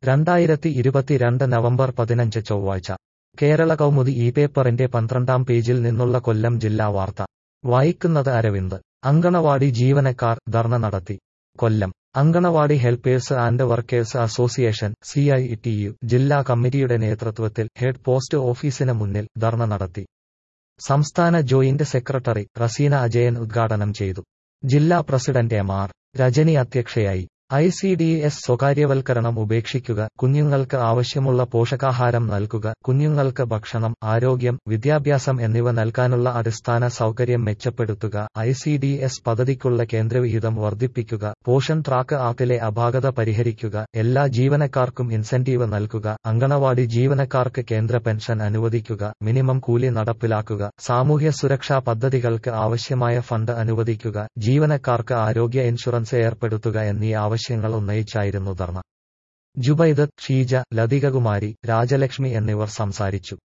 രണ്ടായിരത്തി ഇരുപത്തിരണ്ട് നവംബർ പതിനഞ്ച് ചൊവ്വാഴ്ച കേരള കൗമുദി ഈ പേപ്പറിന്റെ പന്ത്രണ്ടാം പേജിൽ നിന്നുള്ള കൊല്ലം ജില്ലാ വാർത്ത വായിക്കുന്നത് അരവിന്ദ് അങ്കണവാടി ജീവനക്കാർ ധർണ നടത്തി Kollam anganwadi helpers and workers association C I T U ജില്ലാ കമ്മിറ്റിയുടെ നേതൃത്വത്തിൽ ഹെഡ് പോസ്റ്റ് ഓഫീസിന് മുന്നിൽ ധർണ നടത്തി സംസ്ഥാന ജോയിന്റ് സെക്രട്ടറി റസീന അജയൻ ഉദ്ഘാടനം ചെയ്തു ജില്ലാ പ്രസിഡന്റ് എം ആർ രജനി അധ്യക്ഷയായി ഐ സി ഡി എസ് സ്വകാര്യവൽക്കരണം ഉപേക്ഷിക്കുക കുഞ്ഞുങ്ങൾക്ക് ആവശ്യമുള്ള പോഷകാഹാരം നൽകുക കുഞ്ഞുങ്ങൾക്ക് ഭക്ഷണം ആരോഗ്യം വിദ്യാഭ്യാസം എന്നിവ നൽകാനുള്ള അടിസ്ഥാന സൗകര്യം മെച്ചപ്പെടുത്തുക ഐ സി ഡി എസ് പദ്ധതിക്കുള്ള കേന്ദ്രവിഹിതം വർദ്ധിപ്പിക്കുക പോഷൻ ട്രാക്ക് ആപ്പിലെ അപാകത പരിഹരിക്കുക എല്ലാ ജീവനക്കാർക്കും ഇൻസെന്റീവ് നൽകുക അങ്കണവാടി ജീവനക്കാർക്ക് കേന്ദ്ര പെൻഷൻ അനുവദിക്കുക മിനിമം കൂലി നടപ്പിലാക്കുക സാമൂഹ്യ സുരക്ഷാ പദ്ധതികൾക്ക് ആവശ്യമായ ഫണ്ട് അനുവദിക്കുക ജീവനക്കാർക്ക് ആരോഗ്യ ഇൻഷുറൻസ് ഏർപ്പെടുത്തുക എന്നീ ആവശ്യങ്ങൾ ഉന്നയിച്ചായിരുന്നു ധർണ ജുബൈദത്ത് ഷീജ ലതികകുമാരി രാജലക്ഷ്മി എന്നിവർ സംസാരിച്ചു